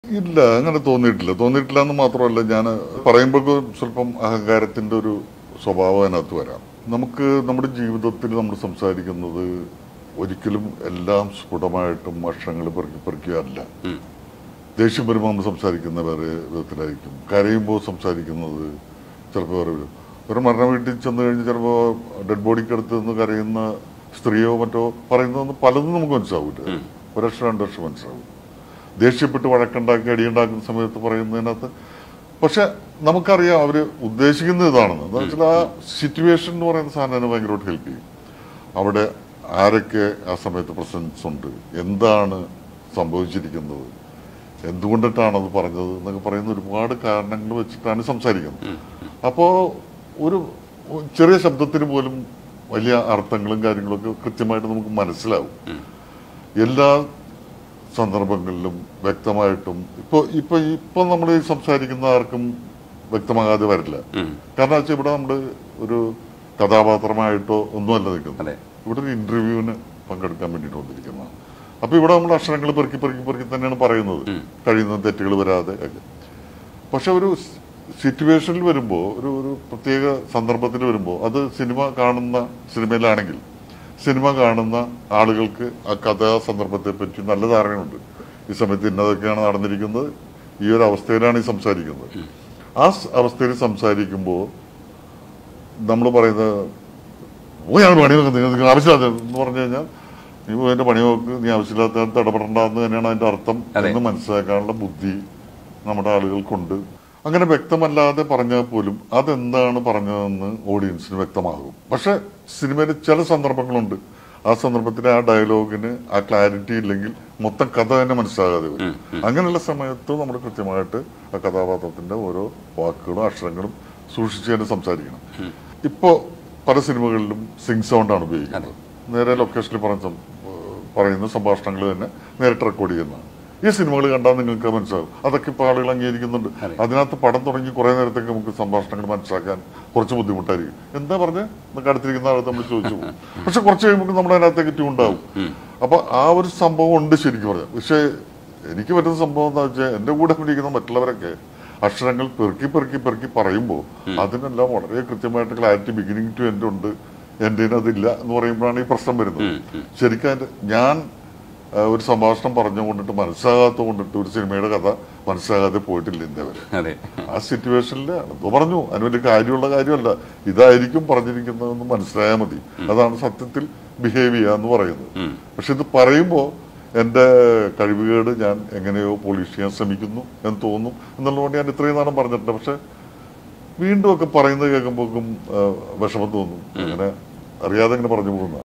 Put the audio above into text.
ഇല്ല അങ്ങനെ തോന്നിയിട്ടില്ല തോന്നിയിട്ടില്ല എന്ന് മാത്രമല്ല ഞാൻ പറയുമ്പോൾ സ്വല്പം അഹങ്കാരത്തിന്റെ ഒരു സ്വഭാവം അതിനകത്ത് വരാം നമുക്ക് നമ്മുടെ ജീവിതത്തിൽ നമ്മൾ സംസാരിക്കുന്നത് ഒരിക്കലും എല്ലാം സ്ഫുടമായിട്ടും അക്ഷരങ്ങൾ പെറുക്കി പെറുക്കിയല്ല ദേഷ്യം വരുമ്പോൾ നമ്മൾ സംസാരിക്കുന്ന വേറെ വിധത്തിലായിരിക്കും കരയുമ്പോൾ സംസാരിക്കുന്നത് ചിലപ്പോൾ വേറെ വിധം. ഒരു മരണ വീട്ടിൽ ചെന്ന് കഴിഞ്ഞ് ചിലപ്പോൾ ഡെഡ് ബോഡിക്ക് അടുത്ത് നിന്ന് കരയുന്ന സ്ത്രീയോ മറ്റോ പറയുന്നതൊന്നും പലതും നമുക്ക് മനസ്സിലാവില്ല ഒരക്ഷരം രണ്ടക്ഷരം മനസ്സിലാവും ദേഷ്യപ്പെട്ട് വഴക്കുണ്ടാക്കി അടിയുണ്ടാക്കുന്ന സമയത്ത് പറയുന്നതിനകത്ത് പക്ഷെ നമുക്കറിയാം അവര് ഉദ്ദേശിക്കുന്നത് ഇതാണെന്ന് എന്താ വെച്ചാൽ ആ സിറ്റുവേഷൻ എന്ന് പറയുന്ന സാധനം അതിനെ ഭയങ്കരമായിട്ട് ഹെൽപ്പ് ചെയ്യും അവിടെ ആരൊക്കെ ആ സമയത്ത് പ്രസൻസ് ഉണ്ട് എന്താണ് സംഭവിച്ചിരിക്കുന്നത് എന്തുകൊണ്ടിട്ടാണ് അത് പറഞ്ഞത് എന്നൊക്കെ പറയുന്ന ഒരുപാട് കാരണങ്ങൾ വെച്ചിട്ടാണ് സംസാരിക്കുന്നത് അപ്പോ ഒരു ചെറിയ ശബ്ദത്തിന് പോലും വലിയ അർത്ഥങ്ങളും കാര്യങ്ങളൊക്കെ കൃത്യമായിട്ട് നമുക്ക് മനസ്സിലാവും എല്ലാ സന്ദർഭങ്ങളിലും വ്യക്തമായിട്ടും ഇപ്പൊ ഇപ്പൊ ഇപ്പൊ നമ്മൾ ഈ സംസാരിക്കുന്ന ആർക്കും വ്യക്തമാകാതെ വരില്ല കാരണം വെച്ചാൽ ഇവിടെ നമ്മള് ഒരു കഥാപാത്രമായിട്ടോ ഒന്നുമല്ല നിൽക്കുന്നത് അതെ. ഇവിടെ ഒരു ഇന്റർവ്യൂവിന് പങ്കെടുക്കാൻ വേണ്ടിയിട്ട് വന്നിരിക്കുന്നതാണ് അപ്പൊ ഇവിടെ നമ്മൾ അക്ഷരങ്ങൾ പെറുക്കി പെറുക്കി പെറുക്കി തന്നെയാണ് പറയുന്നത് കഴിയുന്ന തെറ്റുകൾ വരാതെ ഒക്കെ പക്ഷെ ഒരു സിറ്റുവേഷനിൽ വരുമ്പോൾ ഒരു ഒരു പ്രത്യേക സന്ദർഭത്തിൽ വരുമ്പോൾ അത് സിനിമ കാണുന്ന സിനിമയിലാണെങ്കിൽ സിനിമ കാണുന്ന ആളുകൾക്ക് ആ കഥാ സന്ദർഭത്തെ പറ്റി നല്ല ധാരണയുണ്ട് ഈ സമയത്ത് ഇന്നതൊക്കെയാണ് നടന്നിരിക്കുന്നത് ഈ ഒരു അവസ്ഥയിലാണ് ഈ സംസാരിക്കുന്നത് ആ സ് അവസ്ഥയിൽ സംസാരിക്കുമ്പോൾ നമ്മൾ പറയുന്നത് പോയാണ് പണി നോക്കുന്നത് നിങ്ങൾക്ക് ആവശ്യമില്ലാത്ത എന്ന് പറഞ്ഞു കഴിഞ്ഞാൽ നീ പോയി എന്റെ പണി നോക്ക് നീ ആവശ്യമില്ലാത്ത ഇടപെടണ്ടെന്ന് തന്നെയാണ് അതിന്റെ അർത്ഥം അതെ. എന്ന് മനസ്സിലാക്കാനുള്ള ബുദ്ധി നമ്മുടെ ആളുകൾക്കുണ്ട് അങ്ങനെ വ്യക്തമല്ലാതെ പറഞ്ഞാൽ പോലും അതെന്താണ് പറഞ്ഞതെന്ന് ഓഡിയൻസിന് വ്യക്തമാകും പക്ഷെ സിനിമയിൽ ചില സന്ദർഭങ്ങളുണ്ട് ആ സന്ദർഭത്തിൽ ആ ഡയലോഗിന് ആ ക്ലാരിറ്റി ഇല്ലെങ്കിൽ മൊത്തം കഥ തന്നെ മനസ്സിലാകാതെ വരും അങ്ങനെയുള്ള സമയത്ത് നമ്മൾ കൃത്യമായിട്ട് ആ കഥാപാത്രത്തിന്റെ ഓരോ വാക്കുകളും അക്ഷരങ്ങളും സൂക്ഷിച്ച് തന്നെ സംസാരിക്കണം ഇപ്പോ പല സിനിമകളിലും സിംഗ് സൗണ്ടാണ് ഉപയോഗിക്കുന്നത് നേരെ ലൊക്കേഷനിൽ പറഞ്ഞ സം- പറയുന്ന സംഭാഷണങ്ങൾ തന്നെ നേരിട്ട് റെക്കോർഡ് ചെയ്യുന്നതാണ് ഈ സിനിമകൾ കണ്ടാൽ നിങ്ങൾക്ക് മനസ്സിലാവും അതൊക്കെ ഇപ്പോൾ ആളുകൾ അംഗീകരിക്കുന്നുണ്ട് അതിനകത്ത് പടം തുടങ്ങി കുറെ നേരത്തേക്ക് നമുക്ക് സംഭാഷണങ്ങൾ മനസ്സിലാക്കാൻ കുറച്ച് ബുദ്ധിമുട്ടായിരിക്കും എന്താ പറഞ്ഞ് നമുക്ക് അടുത്തിരിക്കുന്ന ആൾ നമ്മൾ ചോദിച്ചു പോകും പക്ഷെ കുറച്ച് കഴിയുമ്പോൾ നമ്മുടെ അതിനകത്തേക്ക് ട്യൂൺ ഉണ്ടാവും അപ്പൊ ആ ഒരു സംഭവം ഉണ്ട് ശരിക്കും പറഞ്ഞാൽ പക്ഷേ എനിക്ക് പറ്റുന്ന സംഭവം എന്താ വെച്ചാൽ എന്റെ കൂടെ ഇരിക്കുന്ന മറ്റുള്ളവരൊക്കെ അക്ഷരങ്ങൾ പെറുക്കി പെറുക്കി പെറുക്കി പറയുമ്പോൾ അതിനെല്ലാം വളരെ കൃത്യമായിട്ട് ക്ലാരിറ്റി ബിഗിനിങ് ടു എൻഡ് ഉണ്ട് എൻ്റെ അതില്ല എന്ന് പറയുമ്പോഴാണ് ഈ പ്രശ്നം വരുന്നത് ശരിക്കും അതിന്റെ ഞാൻ ആ, ഒരു സംഭാഷണം പറഞ്ഞുകൊണ്ടിട്ട് മനസ്സിലാകാത്ത കൊണ്ടിട്ട് ഒരു സിനിമയുടെ കഥ മനസ്സിലാകാതെ പോയിട്ടില്ല ഇന്നേ വരെ അതെ ആ സിറ്റുവേഷനിൽ എന്തോ പറഞ്ഞു അതിന് വലിയ കാര്യമുള്ള കാര്യമല്ല ഇതായിരിക്കും പറഞ്ഞിരിക്കുന്നതെന്ന് മനസ്സിലായാൽ മതി അതാണ് സത്യത്തിൽ ബിഹേവ് ചെയ്യുക എന്ന് പറയുന്നത് പക്ഷെ ഇത് പറയുമ്പോൾ എന്റെ കഴിവുകേട് ഞാൻ എങ്ങനെയോ പോളിഷ് ചെയ്യാൻ ശ്രമിക്കുന്നു എന്ന് തോന്നും എന്നുള്ളതുകൊണ്ട് ഞാൻ ഇത്രയും നാളും പറഞ്ഞിട്ടുണ്ട് പക്ഷെ വീണ്ടും ഒക്കെ പറയുന്നത് കേൾക്കുമ്പോഴേക്കും വിഷമം തോന്നും അങ്ങനെ അറിയാതെ ഇങ്ങനെ പറഞ്ഞു പോകുന്ന